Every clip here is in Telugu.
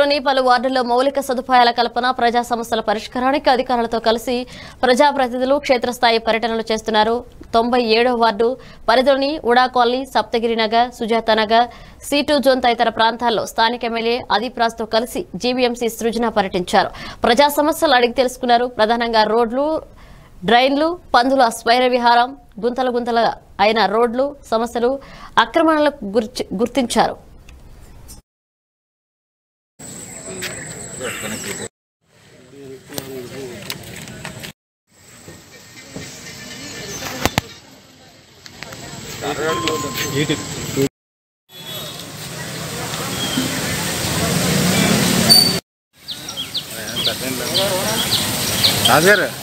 నగరంలోని పలు వార్డుల్లో మౌలిక సదుపాయాల కల్పన ప్రజా సమస్యల పరిష్కారానికి అధికారులతో కలిసి ప్రజాప్రతినిధులు క్షేత్రస్థాయి పర్యటనలు చేస్తున్నారు తొంభై ఏడో వార్డు పరిధిలోని ఉడా కాలనీ సప్తగిరి నగర్ సుజాత నగర్ సీటు జోన్ తదితర ప్రాంతాల్లో స్థానిక ఎమ్మెల్యే అదీప్ రాజ్తో కలిసి జీవీఎంసీ సృజన పర్యటించారు ప్రజా సమస్యలు అడిగి తెలుసుకున్నారు ప్రధానంగా రోడ్లు డ్రైన్లు పందుల స్వైర విహారం గుంతల గుంతల అయిన రోడ్లు సమస్యలు అక్రమణలకు గుర్చి- గుర్తించారు రాజుగారు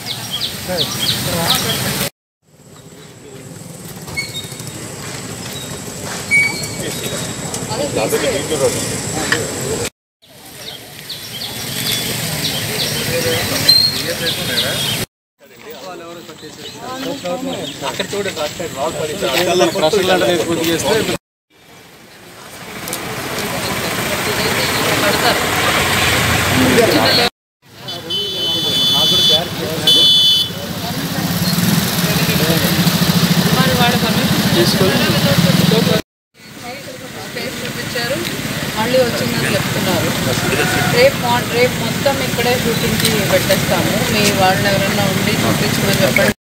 స్పేస్ చూపించారు మళ్ళీ వచ్చిందని చెప్తున్నారు రేపు మా- రేపు మొత్తం ఇక్కడే షూటింగ్కి పెట్టేస్తాము మీ వాళ్ళని ఎవరైనా ఉండి చూపించమని చెప్పండి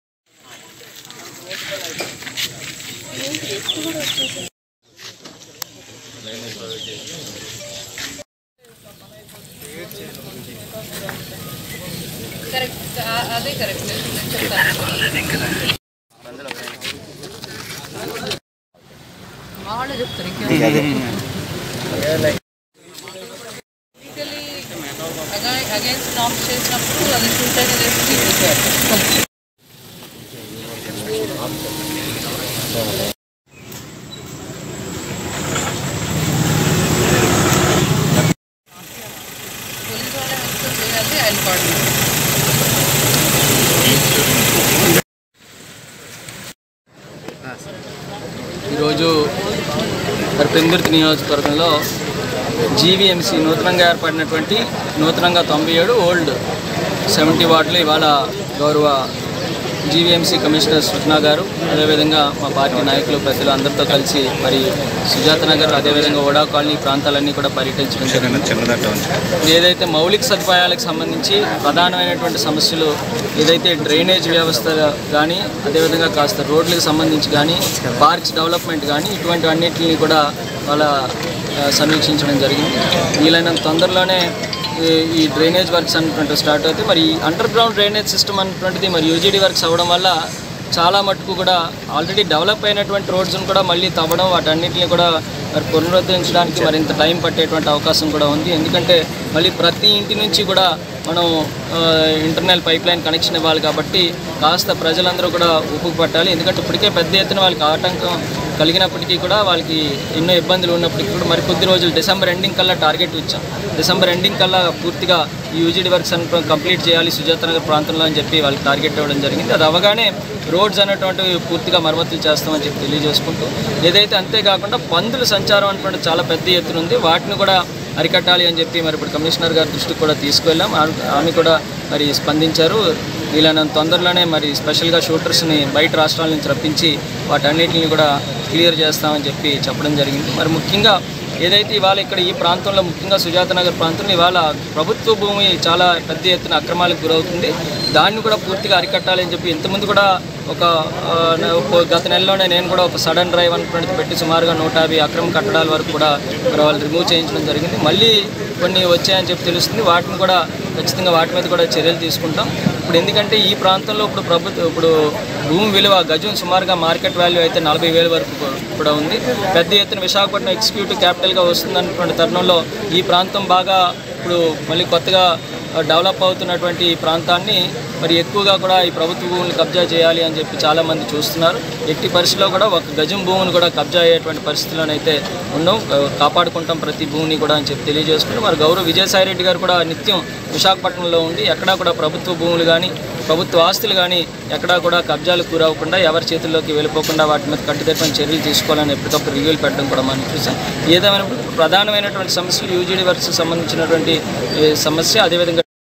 కరెక్ట్ ఆ- అదే కరెక్ట్ నేను చెప్తాను మా వాళ్ళే చెప్తారు ఇంకేం లీగలీ అగైన్స్ నామ్స్ చేసినప్పుడు అది షూట్ అనేది తీసేయాలి పోలీస్ వాళ్ళే మొత్తం చేయాలి ఆయన కోఆర్డినేట్ ఈరోజు మరి పెందుర్తి నియోజకవర్గంలో జీవీఎంసీ నూతనంగా ఏర్పడినటువంటి నూతనంగా తొంభై ఏడు ఓల్డ్ సెవెంటీ వార్డులు ఇవాళ గౌరవ జీవీఎంసీ కమిషనర్ సుష్నా గారు అదేవిధంగా మా పార్టీ నాయకులు పెద్దలు అందరితో కలిసి మరి సుజాత నగర్ అదేవిధంగా ఓడా కాలనీ ప్రాంతాలన్నీ కూడా పర్యటించడం జరిగింది చిన్నదట్ట ఏదైతే మౌలిక సదుపాయాలకు సంబంధించి ప్రధానమైనటువంటి సమస్యలు ఏదైతే డ్రైనేజ్ వ్యవస్థ కానీ అదేవిధంగా కాస్త రోడ్లకు సంబంధించి కానీ పార్క్స్ డెవలప్మెంట్ కానీ ఇటువంటి అన్నింటిని కూడా వాళ్ళ ఆ, సమీక్షించడం జరిగింది వీలైనంత తొందరలోనే ఈ- ఈ డ్రైనేజ్ వర్క్స్ అనేటువంటి స్టార్ట్ అవుతాయి మరి అండర్ గ్రౌండ్ డ్రైనేజ్ సిస్టమ్ అనేటువంటిది మరి యూజీడీ వర్క్స్ అవ్వడం వల్ల చాలా మటుకు కూడా ఆల్రెడీ డెవలప్ అయినటువంటి రోడ్స్ను కూడా మళ్ళీ తవ్వడం వాటన్నిటిని కూడా మరి పునరుద్ధరించడానికి మరింత టైం పట్టేటువంటి అవకాశం కూడా ఉంది ఎందుకంటే మళ్ళీ ప్రతి ఇంటి నుంచి కూడా మనం ఇంటర్నల్ పైప్ లైన్ కనెక్షన్ ఇవ్వాలి కాబట్టి కాస్త ప్రజలందరూ కూడా ఉప్పుకు పట్టాలి ఎందుకంటే ఇప్పటికే పెద్ద ఎత్తున వాళ్ళకి ఆటంకం కలిగినప్పటికీ కూడా వాళ్ళకి ఎన్నో ఇబ్బందులు ఉన్నప్పటికీ కూడా మరి కొద్ది రోజులు డిసెంబర్ ఎండింగ్ కల్లా టార్గెట్ ఇచ్చాం డిసెంబర్ ఎండింగ్ కల్లా పూర్తిగా ఈ యూజీడీ వర్క్స్ అని కంప్లీట్ చేయాలి సుజాత నగర్ ప్రాంతంలో అని చెప్పి వాళ్ళకి టార్గెట్ ఇవ్వడం జరిగింది అది అవగానే రోడ్స్ అనేటువంటివి పూర్తిగా మరమ్మతులు చేస్తామని చెప్పి తెలియజేసుకుంటూ ఏదైతే అంతేకాకుండా పందుల సంచారం అనేటువంటి చాలా పెద్ద ఎత్తున ఉంది వాటిని కూడా అరికట్టాలి అని చెప్పి మరి ఇప్పుడు కమిషనర్ గారి దృష్టికి కూడా తీసుకువెళ్ళాం ఆమె- ఆమె కూడా మరి స్పందించారు వీళ్ళనంత తొందరలోనే మరి స్పెషల్గా షూటర్స్ని బయట రాష్ట్రాల నుంచి రప్పించి వాటన్నిటిని కూడా క్లియర్ చేస్తామని చెప్పి చెప్పడం జరిగింది మరి ముఖ్యంగా ఏదైతే ఇవాళ ఇక్కడ ఈ ప్రాంతంలో ముఖ్యంగా సుజాత నగర్ ప్రాంతంలో ఇవాళ ప్రభుత్వ భూమి చాలా పెద్ద ఎత్తున అక్రమాలకు గురవుతుంది దాన్ని కూడా పూర్తిగా అరికట్టాలి అని చెప్పి ఇంతకుముందు కూడా ఒక ఆ, న- ఒక గత నెలలోనే నేను కూడా ఒక సడన్ డ్రైవ్ అనుకున్నది పెట్టి సుమారుగా నూట యాభై అక్రమ కట్టడాల వరకు కూడా మరి వాళ్ళు రిమూవ్ చేయించడం జరిగింది మళ్ళీ కొన్ని వచ్చాయని చెప్పి తెలుస్తుంది వాటిని కూడా ఖచ్చితంగా వాటి మీద కూడా చర్యలు తీసుకుంటాం ఇప్పుడు ఎందుకంటే ఈ ప్రాంతంలో ఇప్పుడు ప్రభుత్వం ఇప్పుడు భూమి విలువ గజం సుమారుగా మార్కెట్ వాల్యూ అయితే నలభై వేల వరకు కూ- కూడా ఉంది పెద్ద ఎత్తున విశాఖపట్నం ఎగ్జిక్యూటివ్ క్యాపిటల్గా వస్తుందన్నటువంటి తరుణంలో ఈ ప్రాంతం బాగా ఇప్పుడు మళ్ళీ కొత్తగా డెవలప్ అవుతున్నటువంటి ఈ ప్రాంతాన్ని మరి ఎక్కువగా కూడా ఈ ప్రభుత్వ భూములు కబ్జా చేయాలి అని చెప్పి చాలామంది చూస్తున్నారు ఎట్టి పరిస్థితిలో కూడా ఒక గజం భూమిని కూడా కబ్జా అయ్యేటువంటి పరిస్థితుల్లోనైతే ఉన్నాం కా- కాపాడుకుంటాం ప్రతి భూమిని కూడా అని చెప్పి తెలియజేసుకుంటూ మరి గౌరవ విజయసాయి రెడ్డి గారు కూడా నిత్యం విశాఖపట్నంలో ఉండి ఎక్కడా కూడా ప్రభుత్వ భూములు కానీ ప్రభుత్వ ఆస్తులు కానీ ఎక్కడా కూడా కబ్జాలు కూరవకుండా ఎవరి చేతుల్లోకి వెళ్ళిపోకుండా వాటి మీద కట్టుదిట్టమైన చర్యలు తీసుకోవాలని ఎప్పటికప్పుడు రివ్యూలు పెట్టడం కూడా మనం చూసాం ఏదేమైనప్పుడు ప్రధానమైనటువంటి సమస్యలు యూజీడీ వర్క్స్ సంబంధించినటువంటి ఏ, సమస్య అదేవిధంగా